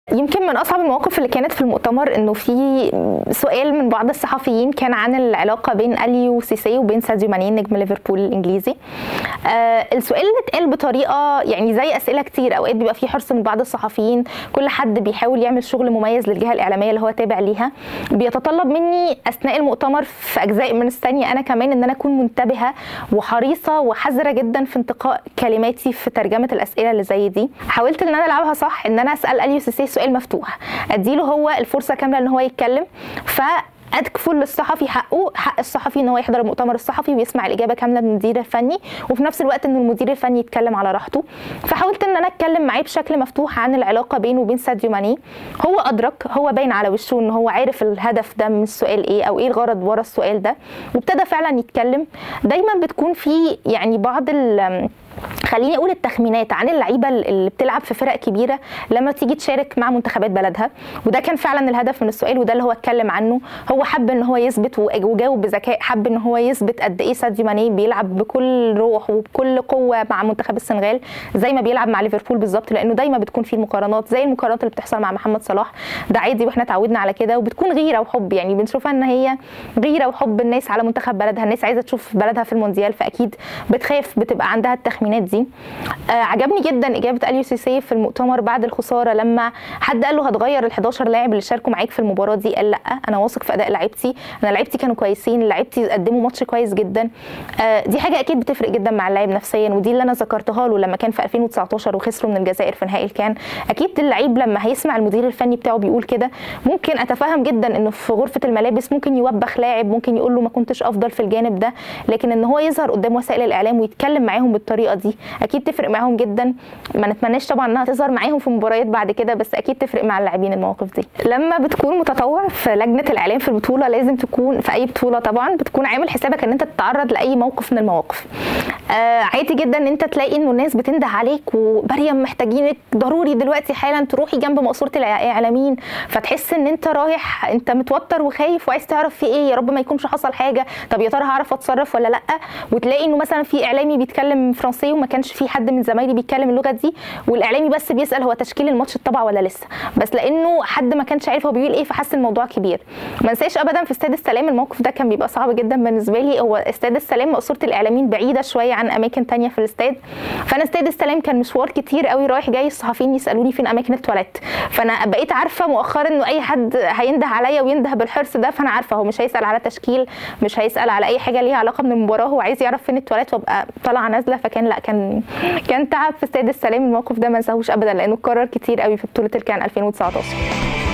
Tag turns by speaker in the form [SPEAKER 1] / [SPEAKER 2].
[SPEAKER 1] يمكن من اصعب المواقف اللي كانت في المؤتمر انه في سؤال من بعض الصحفيين كان عن العلاقه بين اليو سيسي وبين ساديو ماني نجم ليفربول الانجليزي آه السؤال اللي اتقال بطريقه يعني زي اسئله كتير اوقات بيبقى في حرص من بعض الصحفيين كل حد بيحاول يعمل شغل مميز للجهه الاعلاميه اللي هو تابع ليها بيتطلب مني اثناء المؤتمر في اجزاء من الثانيه انا كمان ان انا اكون منتبهه وحريصه وحذره جدا في انتقاء كلماتي في ترجمه الاسئله اللي زي دي حاولت ان انا العبها صح ان انا اسال اليو سيسي سؤال مفتوح اديله هو الفرصه كامله ان هو يتكلم ف ادكفل للصحفي حقه حق الصحفي ان هو يحضر المؤتمر الصحفي ويسمع الاجابه كامله من المدير الفني وفي نفس الوقت ان المدير الفني يتكلم على راحته فحاولت ان انا اتكلم معاه بشكل مفتوح عن العلاقه بينه وبين ساديو ماني هو ادرك هو باين على وشه ان هو عارف الهدف ده من السؤال ايه او ايه الغرض ورا السؤال ده وابتدى فعلا يتكلم دايما بتكون في يعني بعض خليني اقول التخمينات عن اللعيبه اللي بتلعب في فرق كبيره لما تيجي تشارك مع منتخبات بلدها وده كان فعلا الهدف من السؤال وده اللي هو اتكلم عنه هو حب ان هو يثبت وجاوب بذكاء حب ان هو يثبت قد ايه ساديو ماني بيلعب بكل روح وبكل قوه مع منتخب السنغال زي ما بيلعب مع ليفربول بالظبط لانه دايما بتكون في المقارنات زي المقارنات اللي بتحصل مع محمد صلاح ده عادي واحنا اتعودنا على كده وبتكون غيره وحب يعني بنشوفها ان هي غيره وحب الناس على منتخب بلدها الناس عايزه تشوف بلدها في المونديال فاكيد بتخاف بتبقى عندها التخمينات دي آه عجبني جدا اجابه اليو سيسي في المؤتمر بعد الخساره لما حد قال له هتغير ال 11 لاعب اللي شاركوا معاك في المباراه دي قال لا انا واثق في اداء لعيبتي انا لعيبتي كانوا كويسين لعيبتي قدموا ماتش كويس جدا آه دي حاجه اكيد بتفرق جدا مع اللاعب نفسيا ودي اللي انا ذكرتها له لما كان في 2019 وخسروا من الجزائر في نهائي الكان اكيد اللعيب لما هيسمع المدير الفني بتاعه بيقول كده ممكن اتفهم جدا انه في غرفه الملابس ممكن يوبخ لاعب ممكن يقول له ما كنتش افضل في الجانب ده لكن ان هو يظهر قدام وسائل الاعلام ويتكلم معاهم بالطريقه دي اكيد تفرق معاهم جدا ما نتمناش طبعا انها تظهر معاهم في مباريات بعد كده بس اكيد تفرق مع اللاعبين المواقف دي لما بتكون متطوع في لجنه الاعلام في البطوله لازم تكون في اي بطوله طبعا بتكون عامل حسابك ان انت تتعرض لاي موقف من المواقف آه عادي جدا ان انت تلاقي انه الناس بتنده عليك ومريم محتاجينك ضروري دلوقتي حالا تروحي جنب مقصوره الاعلاميين فتحس ان انت رايح انت متوتر وخايف وعايز تعرف في ايه يا رب ما يكونش حصل حاجه طب يا ترى هعرف اتصرف ولا لا وتلاقي انه مثلا في اعلامي بيتكلم فرنسي وما كانش في حد من زمايلي بيتكلم اللغه دي والاعلامي بس بيسال هو تشكيل الماتش اتطبع ولا لسه بس لانه حد ما كانش عارف هو بيقول ايه فحس الموضوع كبير ما انساش ابدا في استاد السلام الموقف ده كان بيبقى صعب جدا بالنسبه لي هو استاد السلام مقصوره الاعلاميين بعيده شويه عن اماكن تانية في الاستاد فانا استاد السلام كان مشوار كتير قوي رايح جاي الصحفيين يسالوني فين اماكن التواليت فانا بقيت عارفه مؤخرا انه اي حد هينده عليا وينده بالحرص ده فانا عارفه هو مش هيسال على تشكيل مش هيسال على اي حاجه ليها علاقه من المباراه هو عايز يعرف فين التواليت وابقى طالعه نازله فكان لا كان كان تعب في استاد السلام الموقف ده ما انساهوش ابدا لانه اتكرر كتير قوي في بطوله الكان 2019